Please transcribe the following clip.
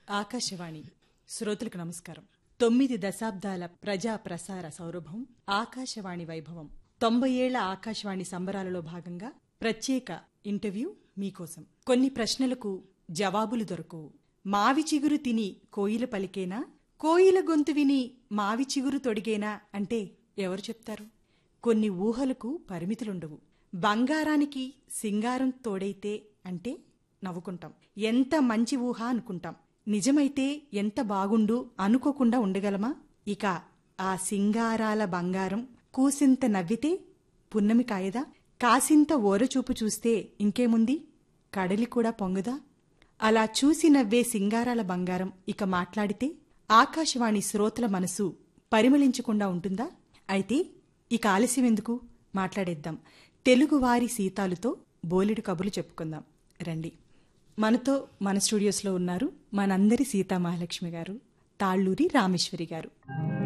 ఆకాశవాణి శ్రోతలకు నమస్కారం తొమ్మిది దశాబ్దాల ప్రజా ప్రసార సౌరభం ఆకాశవాణి వైభవం తొంభై ఏళ్ల ఆకాశవాణి సంబరాలలో భాగంగా ప్రత్యేక ఇంటర్వ్యూ మీకోసం కొన్ని ప్రశ్నలకు జవాబులు దొరకవు మావి చిగురు తిని కోయిల పలికేనా కోయిల గొంతు విని మావి చిగురు తొడిగేనా అంటే ఎవరు చెప్తారు కొన్ని ఊహలకు పరిమితులుండవు బంగారానికి సింగారం తోడైతే అంటే నవ్వుకుంటాం ఎంత మంచి ఊహ అనుకుంటాం నిజమైతే ఎంత బాగుండు అనుకోకుండా ఉండగలమా ఇక ఆ సింగారాల బంగారం కూసింత నవ్వితే పున్నమి కాయదా కాసింత ఓరచూపు చూస్తే ఇంకేముంది కడలి కూడా పొంగుదా అలా చూసి నవ్వే సింగారాల బంగారం ఇక మాట్లాడితే ఆకాశవాణి శ్రోతల మనసు పరిమళించకుండా ఉంటుందా అయితే ఇక ఆలస్యం ఎందుకు మాట్లాడేద్దాం తెలుగువారి సీతాలుతో బోలెడు కబుర్లు చెప్పుకుందాం రండి మనతో మన స్టూడియోస్లో ఉన్నారు మనందరి సీతా మహాలక్ష్మి గారు తాళ్ళూరి రామేశ్వరి గారు